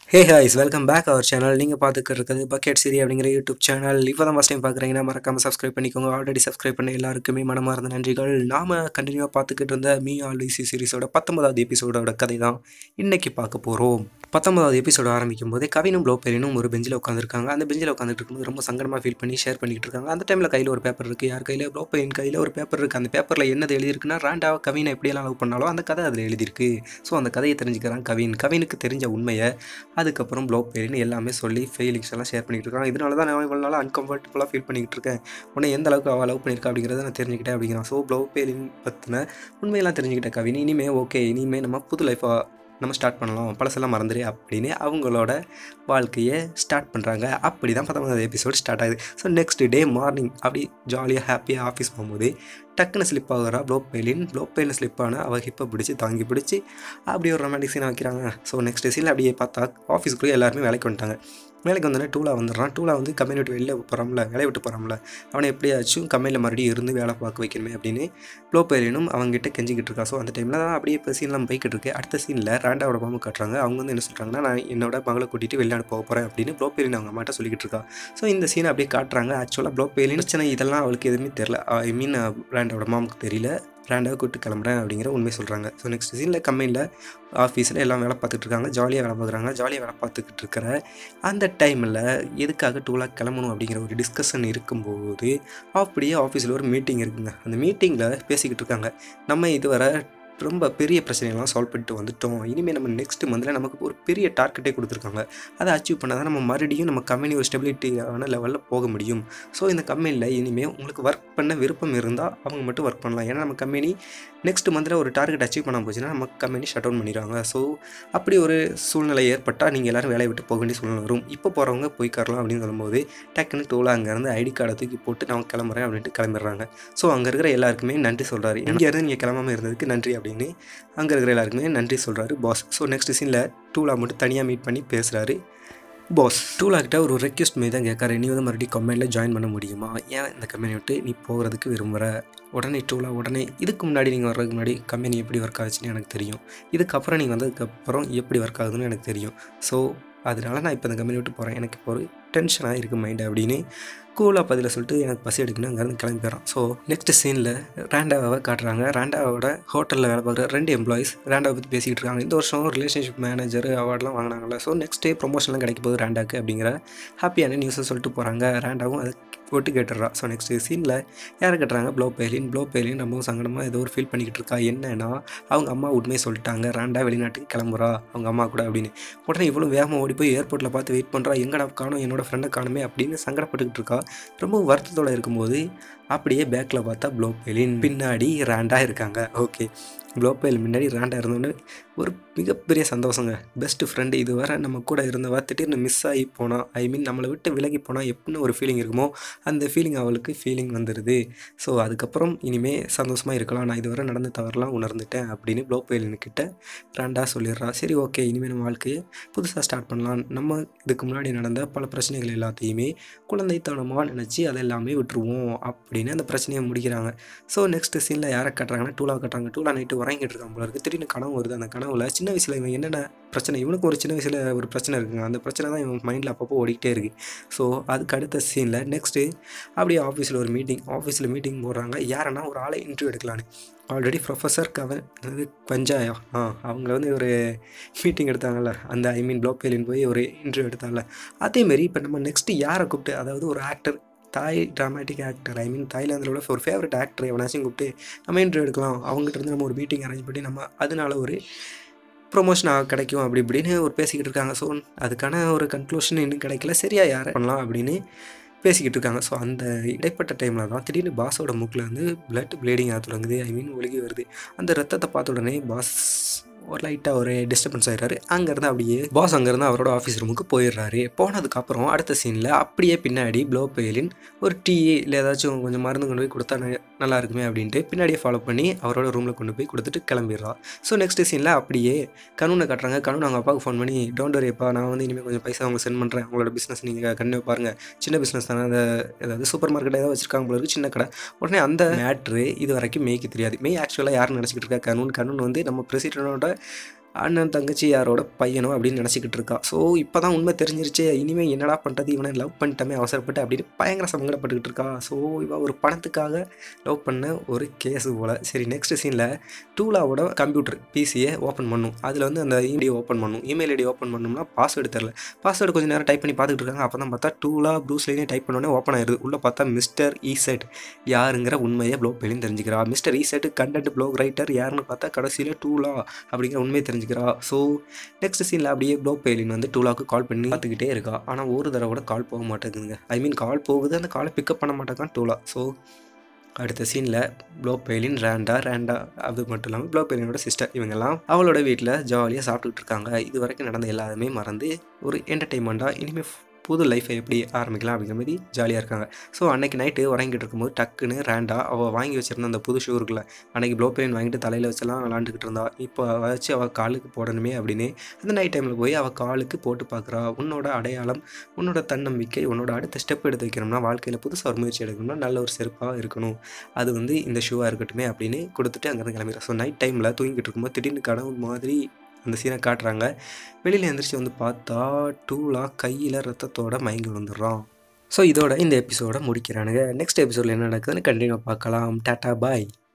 hey hi's welcome back our channel நீங்கள் பார்த்துக்கிட்டு இருக்கிறது பக்கெட் சிரி அப்படிங்கிற யூடியூப் சேனல் இப்போ தான் ஃபஸ்ட் டைம் பார்க்குறீங்கன்னா மறக்காமல் சப்ஸ்கிரைப் பண்ணிக்கோங்க ஆல்ரெடி சப்ஸ்கிரைப் பண்ண எல்லாருக்குமே மனமார்ந்த நன்றிகள் நாம் கண்டினியூவாக பார்த்துக்கிட்டு இருந்த மீ ஆல் விசி சீரிஸோட பத்தொன்பதாவது எபிசோடோட கதை தான் இன்றைக்கி பார்க்க போகிறோம் பத்தொன்பதாவது எபிசோட ஆரம்பிக்கும் போதே கவினும் ப்ளோபெரினும் ஒரு பெஞ்சில் உட்காந்துருக்காங்க அந்த பெஞ்சில் உட்காந்துட்டு இருக்கும்போது ரொம்ப சங்கடமாக ஃபீல் பண்ணி ஷேர் பண்ணிக்கிட்டு இருக்காங்க அந்த டைமில் கையில் ஒரு பேப்பர் இருக்குது யார் கையில் ப்ளோபெரின் கையில் ஒரு பேப்பர் இருக்குது அந்த பேப்பரில் என்னது எழுதியிருக்குன்னா ராண்டாவை கவினை எப்படியெல்லாம் லவ் பண்ணாலும் அந்த கதை அதில் எழுதியிருக்கு ஸோ அந்த கதையை தெரிஞ்சுக்கிறான் கவின் கவினுக்கு தெரிஞ்ச உண்மையை அதுக்கப்புறம் ப்ளோ பெரின்னு எல்லாமே சொல்லி ஃபீலிங்ஸ் எல்லாம் ஷேர் பண்ணிட்டு இருக்கான் இதனால தான் நான் இவ்வளோ நாளாக அன்கம்ஃபர்டபுளாக ஃபீல் பண்ணிக்கிட்டு இருக்கேன் உன்னை எந்த அளவுக்கு அவள் லவ் பண்ணியிருக்கா அப்படிங்கிறத நான் தெரிஞ்சுக்கிட்டேன் அப்படிங்கிறான் ஸோ ப்ளோ பெரின் பற்றின உண்மையெல்லாம் தெரிஞ்சுக்கிட்டேன் கவின் இனிமே ஓகே இனிமேல் நம்ம புது லைஃபாக நம்ம ஸ்டார்ட் பண்ணலாம் பழசெல்லாம் மறந்துடு அப்படின்னு அவங்களோட வாழ்க்கையை ஸ்டார்ட் பண்ணுறாங்க அப்படி தான் பத்தொன்பதாவது எபிசோட் ஸ்டார்ட் ஆகுது ஸோ நெக்ஸ்ட் டே மார்னிங் அப்படி ஜாலியாக ஹாப்பியாக ஆஃபீஸ் போகும்போது டக்குன்னு ஸ்லிப் ஆகுறா ப்ளோ பெயிலின் ப்ளோ பெயிலின் ஸ்லிப் ஆனால் அவள் ஹிப்பை பிடிச்சி தாங்கி பிடிச்சி அப்படி ஒரு ரொமான்டிக் சீனாக வைக்கிறாங்க ஸோ நெக்ஸ்ட் சீனில் அப்படியே பார்த்தா ஆஃபீஸ்க்குள்ளே எல்லாருமே வேலைக்கு வந்துட்டாங்க வேலைக்கு வந்தோடனே டூலா வந்துடுறான் டூலா வந்து கம்பெனி விட்டு வெளில போகிறான்ல வேலையை விட்டு போகிறான்ல அவனை எப்படியாச்சும் கம்பெனியில் மறுபடியும் இருந்து வேலை பார்க்க வைக்கணுமே அப்படின்னு ப்ளோ பெரியனும் அவங்ககிட்ட கெஞ்சிக்கிட்டு இருக்கா ஸோ அந்த டைமில் தான் அப்படியே இப்போ சீன்லாம் போய்கிட்டு இருக்கு அடுத்த சீனில் ராண்டாவோட மாமா காட்டுறாங்க அவங்க வந்து என்ன சொல்கிறாங்கன்னா நான் என்னோட மகளை கூட்டிகிட்டு வெளிநாடு போக போகிறேன் அப்படின்னு ப்ளோ பெரியன் அவங்க அம்மாட்ட சொல்லிக்கிட்டு இருக்கா ஸோ இந்த சீனை அப்படியே காட்டுறாங்க ஆக்சுவலாக ப்ளோ பெரியன் பிரச்சனை இதெல்லாம் அவளுக்கு எதுவுமே தெரில ஐ மீன் ராண்டாவோட மாமுக்கு தெரியல ராண்டாவை கூப்பிட்டு கிளம்புறேன் அப்படிங்கிற உண்மை சொல்கிறாங்க ஸோ நெக்ஸ்ட் சீனில் கம்பெனியில் ஆஃபீஸில் எல்லாம் வேலை பார்த்துட்டு இருக்காங்க ஜாலியாக வேலை பார்க்குறாங்க ஜாலியாக வேலை பார்த்துக்கிட்டு இருக்கிற அந்த டைமில் எதுக்காக டூலாக கிளம்பணும் அப்படிங்கிற ஒரு டிஸ்கஷன் இருக்கும்போது அப்படியே ஆஃபீஸில் ஒரு மீட்டிங் இருக்குங்க அந்த மீட்டிங்கில் பேசிக்கிட்டு இருக்காங்க நம்ம இதுவரை ரொம்ப பெரிய பிரச்சனைகள்லாம் சால்வ் பண்ணிட்டு வந்துட்டோம் இனிமேல் நம்ம நெக்ஸ்ட் மந்தில் நமக்கு ஒரு பெரிய டார்கெட்டே கொடுத்துருக்காங்க அதை அச்சீவ் பண்ணால் தான் நம்ம மறுபடியும் நம்ம கம்பெனி ஒரு ஸ்டெபிலிட்டியான லெவலில் போக முடியும் ஸோ இந்த கம்பெனியில் இனிமேல் உங்களுக்கு ஒர்க் பண்ண விருப்பம் இருந்தால் அவங்க மட்டும் ஒர்க் பண்ணலாம் ஏன்னா நம்ம கம்பெனி நெக்ஸ்ட் மந்தில் ஒரு டார்கெட் அச்சீவ் பண்ண போச்சுன்னா நம்ம கம்பெனி ஷட் டவுன் பண்ணிடுவாங்க ஸோ அப்படி ஒரு சூழ்நிலை ஏற்பட்டால் நீங்கள் எல்லோரும் வேலையை விட்டு போக வேண்டிய சூழ்நிலை வரும் இப்போ போகிறவங்க போய்க்காரலாம் அப்படின்னு சொல்லும்போது டக்குன்னு டோலா அங்கேருந்து ஐடி கார்டை தூக்கி போட்டு நான் கிளம்புறேன் அப்படின்ட்டு கிளம்பிடுறாங்க ஸோ அங்கே இருக்கிற எல்லாருக்குமே நன்றி சொல்கிறாரு இங்கேருந்து நீங்கள் கிளம்பாமல் இருந்ததுக்கு நன்றி அப்படின்னு அங்கே இருக்கிற எல்லாருக்குமே நன்றி சொல்கிறாரு பாஸ் ஸோ நெக்ஸ்ட் சீனில் டூலா மட்டும் தனியாக மீட் பண்ணி பேசுகிறாரு பாஸ் டூலா கிட்ட ஒரு ரெக்வஸ்ட் மாரி தான் கேட்காரு நீ வந்து மறுபடியும் கம்பெனியில் ஜாயின் பண்ண முடியுமா ஏன் இந்த கம்பெனி விட்டு நீ போகிறதுக்கு விரும்புகிற உடனே டூலா உடனே இதுக்கு முன்னாடி நீங்கள் வர்றதுக்கு முன்னாடி கம்பெனி எப்படி ஒர்க் ஆச்சுன்னு எனக்கு தெரியும் இதுக்கப்புறம் நீங்கள் வந்ததுக்கப்புறம் எப்படி ஒர்க் ஆகுதுன்னு எனக்கு தெரியும் ஸோ அதனால நான் இப்போ இந்த கம்பெனி விட்டு போகிறேன் எனக்கு இப்போ ஒரு டென்ஷனாக இருக்குது மைண்டு அப்படின்னு கூலாக பதில சொல்லிட்டு எனக்கு பசி எடுக்கணும் அங்கேருந்து கிளம்பி போயிடறான் ஸோ நெக்ஸ்ட் சீனில் ரேண்டாவை காட்டுறாங்க ரேண்டாவோட ஹோட்டலில் வேலை பார்க்குற ரெண்டு எம்ப்ளாயிஸ் ரேண்டாவை பற்றி பேசிக்கிட்டு இருக்காங்க இந்த வருஷம் ரிலேஷன்ஷிப் மேனேஜர் அவார்ட்லாம் வாங்கினாங்கல்ல ஸோ நெக்ஸ்ட் டே ப்ரொமோஷன்லாம் கிடைக்க போகுது ரேண்டாக்கு அப்படிங்கிற ஹாப்பியான நியூஸை சொல்லிட்டு போகிறாங்க ரேண்டாவும் அது போட்டு கேட்டுடுறா ஸோ நெக்ஸ்ட் சீனில் யாரை கட்டுறாங்க ப்ளோ பெயிலின் ப்ளோ பெயிலின் ரொம்ப சங்கடமாக ஏதோ ஒரு ஃபீல் பண்ணிக்கிட்டு இருக்கா என்னன்னா அவங்க அம்மா உண்மையை சொல்லிட்டாங்க ரேண்டா வெளிநாட்டுக்கு கிளம்புறா அவங்க அம்மா கூட அப்படின்னு உடனே இவ்வளோ வேகமாக ஓடி போய் ஏர்போர்ட்டில் பார்த்து வெயிட் பண்ணுறா எங்கடா காணும் என்னோட ஃப்ரெண்டை காணுமே அப்படின்னு சங்கடப்பட்டுக்கிட்டு இருக்கா ரொம்ப வருத்தத்தோடு இருக்கும்போது அப்படியே பேக்கில் பார்த்தா ப்ளோ பெயிலின் பின்னாடி ரேண்டா இருக்காங்க ஓகே ப்ளோ பெயில் முன்னாடி ரேண்டா இருந்தோடனே ஒரு மிகப்பெரிய சந்தோஷங்க பெஸ்ட் ஃப்ரெண்டு இதுவரை நம்ம கூட இருந்தவா திடீர்னு மிஸ் ஆகி போனால் ஐ மீன் நம்மளை விட்டு விலகி போனால் எப்படின்னு ஒரு ஃபீலிங் இருக்குமோ அந்த ஃபீலிங் அவளுக்கு ஃபீலிங் வந்துடுது ஸோ அதுக்கப்புறம் இனிமேல் சந்தோஷமாக இருக்கலாம் நான் இதுவரை நடந்த தவறெல்லாம் உணர்ந்துட்டேன் அப்படின்னு ப்ளோ பெயிலின்கிட்ட ரேண்டா சொல்லிடுறா சரி ஓகே இனிமேல் நம்ம வாழ்க்கையை புதுசாக ஸ்டார்ட் பண்ணலாம் நம்ம இதுக்கு முன்னாடி நடந்த பல பிரச்சனைகள் எல்லாத்தையுமே குழந்தைத்தனமாக நினச்சி அதை எல்லாமே விட்டுருவோம் அப்படின்னு அந்த பிரச்சனையை முடிக்கிறாங்க ஸோ நெக்ஸ்ட் சீனில் யாரை கட்டுறாங்கன்னா டூலா கட்டுறாங்க டூலா நைட்டு உறங்கிட்டு இருக்கான் போல இருக்குது திடீர்னு கனவு வருது அந்த கனவுல சின்ன வயசில் இவன் என்னென்ன பிரச்சனை இவனுக்கு ஒரு சின்ன வயசில் ஒரு பிரச்சனை இருக்குங்க அந்த பிரச்சனை தான் இவன் மைண்டில் அப்பப்போ ஓடிக்கிட்டே இருக்கு ஸோ அதுக்கு அடுத்த சீனில் நெக்ஸ்ட்டு அப்படியே ஆஃபீஸில் ஒரு மீட்டிங் ஆஃபீஸில் மீட்டிங் போடுறாங்க யாருன்னா ஒரு ஆளை இன்டர்வியூ எடுக்கலான்னு ஆல்ரெடி ப்ரொஃபஸர் கவன் அது பஞ்சாயா ஆ அவங்கள வந்து ஒரு மீட்டிங் எடுத்தாங்கல்ல அந்த ஐ மீன் ப்ளோப்பேலின் போய் ஒரு இன்டர்வியூ எடுத்தாங்கல்ல அதேமாரி இப்போ நம்ம நெக்ஸ்ட்டு யாரை கூப்பிட்டு அதாவது ஒரு ஆக்டர் தாய் ட்ராமாட்டிக் ஆக்டர் ஐ மீன் தாய்லாந்தில் உள்ள ஒரு ஃபேவரட் ஆக்டர் எவனாச்சும் கூப்பிட்டு நம்ம இன்டர்வியூ எடுக்கலாம் அவங்ககிட்ட இருந்து நம்ம ஒரு மீட்டிங் அரேஞ்ச் பண்ணி நம்ம அதனால ஒரு ப்ரொமோஷன் கிடைக்கும் அப்படி இப்படின்னு ஒரு பேசிக்கிட்டு இருக்காங்க ஸோ அதுக்கான ஒரு கன்க்ளூஷன் இன்னும் கிடைக்கல சரியா யாரை பண்ணலாம் அப்படின்னு பேசிக்கிட்டு இருக்காங்க ஸோ அந்த இடைப்பட்ட டைமில் தான் திடீர்னு பாஸோட மூக்கில் வந்து பிளட் ப்ளீடிங் ஆக தொடங்குது ஐ மீன் ஒழுகி வருது அந்த ரத்தத்தை பார்த்த உடனே பாஸ் ஒரு லைட்டாக ஒரு டிஸ்டர்பன்ஸ் ஆயிடுறாரு அங்கேருந்து அப்படியே பாஸ் அங்கேருந்து அவரோட ஆஃபீஸ் ரூமுக்கு போயிடுறாரு போனதுக்கப்புறம் அடுத்த சீனில் அப்படியே பின்னாடி ப்ளோ பெயிலின் ஒரு டீ இல்லை ஏதாச்சும் கொஞ்சம் மருந்து கொண்டு போய் கொடுத்தா ந- நல்லா இருக்குமே அப்படின்ட்டு பின்னாடியே ஃபாலோ பண்ணி அவரோட ரூமில் கொண்டு போய் கொடுத்துட்டு கிளம்பிடுறா ஸோ நெக்ஸ்ட் சீனில் அப்படியே கனூனை காட்டுறாங்க கனூன் அவங்க அப்பாவுக்கு ஃபோன் பண்ணி டோன்ட் வரியப்பா நான் வந்து இனிமேல் கொஞ்சம் பைசா அவங்க சென்ட் பண்ணுறேன் உங்களோட பிஸ்னஸ் நீங்கள் கண்டிப்பாக பாருங்கள் சின்ன பிஸ்னஸ் தானே அந்த ஏதாவது சூப்பர் மார்க்கெட் ஏதாவது வச்சிருக்காங்க போல இருக்கு சின்ன கடை உடனே அந்த மேட்ரு இது வரைக்கும் மேய்க்கு தெரியாது மெய் ஆக்சுவலாக யார் நினச்சிக்கிட்டு இருக்கா கனூன் கனூன் வந்து நம்ம பிரசிடென்ட்டோட அண்ணன் தங்கச்சி யாரோட பையனோ அப்படின்னு நினச்சிக்கிட்டு இருக்கா ஸோ இப்போ தான் உண்மை தெரிஞ்சிருச்சு இனிமேல் என்னடா பண்ணுறது இவனை லவ் பண்ணிட்டமே அவசரப்பட்டு அப்படின்னு பயங்கர சங்கடப்பட்டுக்கிட்டு இருக்கா ஸோ இவன் ஒரு பணத்துக்காக லவ் பண்ண ஒரு கேஸு போல் சரி நெக்ஸ்ட் சீனில் டூலாவோட கம்ப்யூட்டர் பிசியை ஓப்பன் பண்ணும் அதில் வந்து அந்த இமெயில் ஓப்பன் பண்ணும் இமெயில் ஐடி ஓப்பன் பண்ணோம்னா பாஸ்வேர்டு தெரில பாஸ்வேர்டு கொஞ்சம் நேரம் டைப் பண்ணி பார்த்துட்டு இருக்காங்க அப்போ தான் பார்த்தா டூலா ப்ரூஸ்லேயே டைப் பண்ணோடனே ஓப்பன் ஆயிடுது உள்ளே பார்த்தா மிஸ்டர் ஈசெட் யாருங்கிற உண்மையை ப்ளோ பெயிலும் தெரிஞ்சுக்கிறா mister Z content blog writer யாருன்னு பார்த்தா கடைசியில் டூலா அப்படிங்கிற உண்மையை தெரிஞ்சுக்கிறா ஸோ நெக்ஸ்ட் சீனில் அப்படியே ப்ளோ பெயிலின் வந்து டூலாவுக்கு கால் பண்ணி பார்த்துக்கிட்டே இருக்கா ஆனால் ஒரு தடவை கூட கால் போக மாட்டேங்குதுங்க ஐ மீன் கால் போகுது அந்த காலை பிக்கப் பண்ண மாட்டேங்கான் டூலா ஸோ அடுத்த சீனில் ப்ளோ பெயிலின் ரேண்டா ரேண்டா அது மட்டும் இல்லாமல் ப்ளோ பெயிலினோட சிஸ்டர் இவங்கெல்லாம் அவளோட வீட்டில் ஜாலியாக சாப்பிட்டுட்டு இருக்காங்க இது வரைக்கும் நடந்த எல்லாருமே மறந்து ஒரு என்டர்டெயின்மெண்ட்டாக இனிமேல் புது லைஃப்பை எப்படி ஆரம்பிக்கலாம் அப்படிங்கிற மாதிரி ஜாலியாக இருக்காங்க ஸோ அன்னைக்கு நைட்டு உறங்கிட்டு இருக்கும்போது டக்குன்னு ரேண்டா அவள் வாங்கி வச்சிருந்த அந்த புது ஷூ இருக்குல்ல அன்னைக்கு ப்ளோ பெயின் வாங்கிட்டு தலையில் வச்செல்லாம் விளாண்டுக்கிட்டு இருந்தா இப்போ வச்சு அவள் காலுக்கு போடணுமே அப்படின்னு அந்த நைட் டைமில் போய் அவள் காலுக்கு போட்டு பார்க்குறா உன்னோட அடையாளம் உன்னோட தன்னம்பிக்கை உன்னோட அடுத்த ஸ்டெப் எடுத்து வைக்கணும்னா வாழ்க்கையில் புதுசாக ஒரு முயற்சி எடுக்கணும்னா நல்ல ஒரு செருப்பாக இருக்கணும் அது வந்து இந்த ஷூவாக இருக்கட்டுமே அப்படின்னு கொடுத்துட்டு அங்கேருந்து கிளம்பிடுறா ஸோ நைட் டைமில் தூங்கிட்டு இருக்கும்போது திடீர்னு கனவு மாதிரி அந்த சீனை காட்டுறாங்க வெளியில் எந்திரிச்சு வந்து பார்த்தா டூலாக கையில் ரத்தத்தோட மயங்கி விழுந்துடுறான் ஸோ இதோட இந்த எபிசோட முடிக்கிறானுங்க நெக்ஸ்ட் எபிசோடில் என்ன நடக்குதுன்னு கண்டினியூ பார்க்கலாம் டாட்டா பாய்